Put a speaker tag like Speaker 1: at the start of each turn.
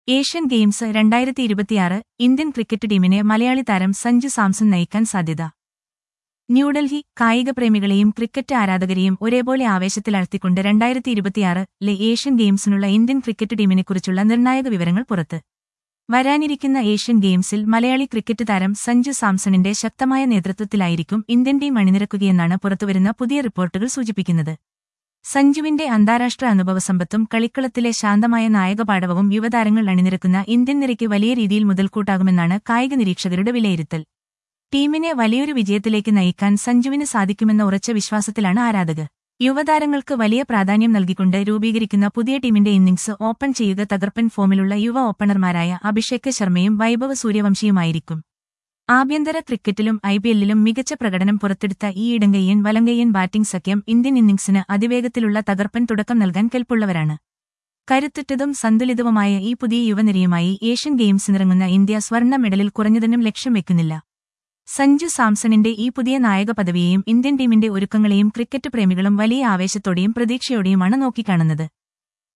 Speaker 1: Asian games രണ്ടായിരത്തി ഇരുപത്തിയാറ് Indian cricket ടീമിനെ മലയാളി താരം സഞ്ജു സാംസൺ നയിക്കാൻ സാധ്യത ന്യൂഡൽഹി കായിക പ്രേമികളെയും ക്രിക്കറ്റ് ആരാധകരെയും ഒരേപോലെ ആവേശത്തിലാഴ്ത്തിക്കൊണ്ട് രണ്ടായിരത്തി ഇരുപത്തിയാറിലെ ഏഷ്യൻ ഗെയിംസിനുള്ള ഇന്ത്യൻ ക്രിക്കറ്റ് ടീമിനെക്കുറിച്ചുള്ള നിർണായക വിവരങ്ങൾ പുറത്ത് വരാനിരിക്കുന്ന ഏഷ്യൻ ഗെയിംസിൽ മലയാളി ക്രിക്കറ്റ് താരം സഞ്ജു സാംസണിന്റെ ശക്തമായ നേതൃത്വത്തിലായിരിക്കും ഇന്ത്യൻ ടീം അണിനിരക്കുകയെന്നാണ് പുറത്തുവരുന്ന പുതിയ റിപ്പോർട്ടുകൾ സൂചിപ്പിക്കുന്നത് സഞ്ജുവിന്റെ അന്താരാഷ്ട്ര അനുഭവസമ്പത്തും കളിക്കളത്തിലെ ശാന്തമായ നായകപാടവവും യുവതാരങ്ങൾ അണിനിരക്കുന്ന ഇന്ത്യൻ നിരയ്ക്ക് വലിയ രീതിയിൽ മുതൽക്കൂട്ടാകുമെന്നാണ് കായിക നിരീക്ഷകരുടെ വിലയിരുത്തൽ ടീമിനെ വലിയൊരു വിജയത്തിലേക്ക് നയിക്കാൻ സഞ്ജുവിന് സാധിക്കുമെന്ന ഉറച്ച വിശ്വാസത്തിലാണ് ആരാധകർ യുവതാരങ്ങൾക്ക് വലിയ പ്രാധാന്യം നൽകിക്കൊണ്ട് രൂപീകരിക്കുന്ന പുതിയ ടീമിന്റെ ഇന്നിംഗ്സ് ഓപ്പൺ ചെയ്യുക തകർപ്പൻ ഫോമിലുള്ള യുവ ഓപ്പണർമാരായ അഭിഷേക് ശർമ്മയും വൈഭവ് സൂര്യവംശിയുമായിരിക്കും ആഭ്യന്തര ക്രിക്കറ്റിലും ഐപിഎല്ലിലും മികച്ച പ്രകടനം പുറത്തെടുത്ത ഈ ഇടങ്കയ്യൻ വലങ്കയ്യൻ ബാറ്റിംഗ് സഖ്യം ഇന്ത്യൻ ഇന്നിംഗ്സിന് അതിവേഗത്തിലുള്ള തകർപ്പൻ തുടക്കം നൽകാൻ കെൽപ്പുള്ളവരാണ് കരുത്തുറ്റതും സന്തുലിതവുമായ ഈ പുതിയ യുവനിരയുമായി ഏഷ്യൻ ഗെയിംസിനിറങ്ങുന്ന ഇന്ത്യ സ്വർണ്ണ മെഡലിൽ കുറഞ്ഞതിനും ലക്ഷ്യം വെക്കുന്നില്ല സഞ്ജു സാംസണിന്റെ ഈ പുതിയ നായക പദവിയെയും ഇന്ത്യൻ ടീമിന്റെ ഒരുക്കങ്ങളെയും ക്രിക്കറ്റ് പ്രേമികളും വലിയ ആവേശത്തോടെയും പ്രതീക്ഷയോടെയുമാണ് നോക്കിക്കാണുന്നത്